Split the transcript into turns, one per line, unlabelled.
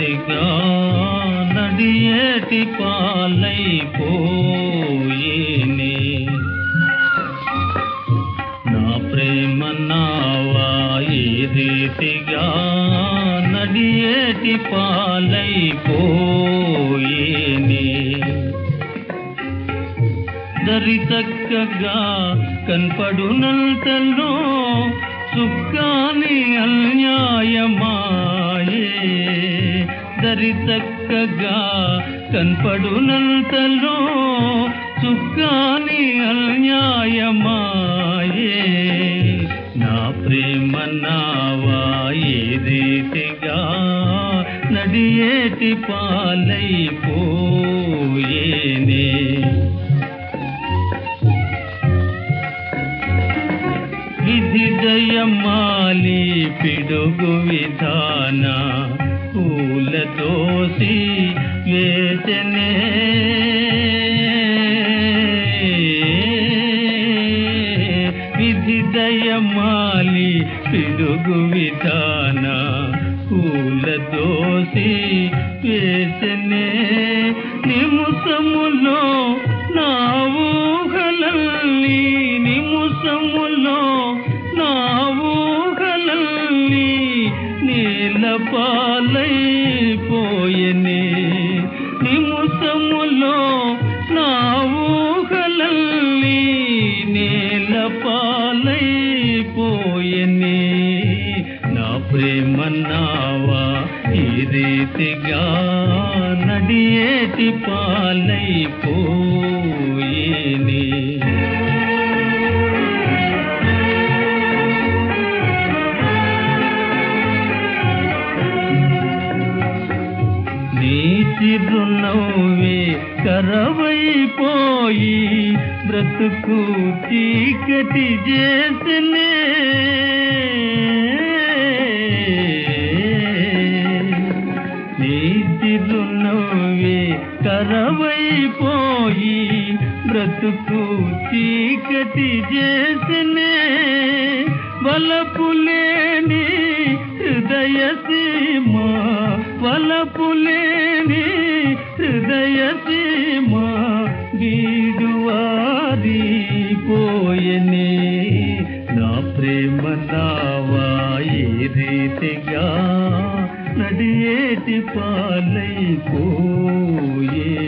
రీతిగా నడియేటి పాలైపోయేనే నా ప్రేమ నావా ఈ రీతిగా నడియేటి పాలైపోయేనే దరి చక్కగా కనపడునంతలో సుఖాని అన్యాయమాయే దరి చక్కగా కనపడునంతలో సుఖాని అన్యాయమాయే నా ప్రేమ నావా ఈ రీతిగా నడియేటి పాలైపోయేనే విధి దయమాలి పిడుగు విధాన పూలతోసి వేచనే విధి దయమాలి పిడుగు విధాన పూలతోసి వేచనే నిముసములో నా ఊహలల్లి నిముసములో నా ఊహలల్లి నీల పాలైపోయనే నిముసములో నా ఊహలల్లి నేల పాలైపోయనే నా ప్రేమ నావా ఈ రీతిగా నడియేటి పాలైపోయేనే నీ చిరునవ్వే కరవైపోయి బ్రతుకు చీకటి చేసనే నీ చిరునవ్వే కరవైపోయి బ్రతుకు చీకటి చేసనే వలపులేని హృదయ సీమ వలపులేని హృదయ సీమ గీడువారి పోయనే నా ప్రేమ నావా ఈ రీతిగా నడియేటి పాలైపోయే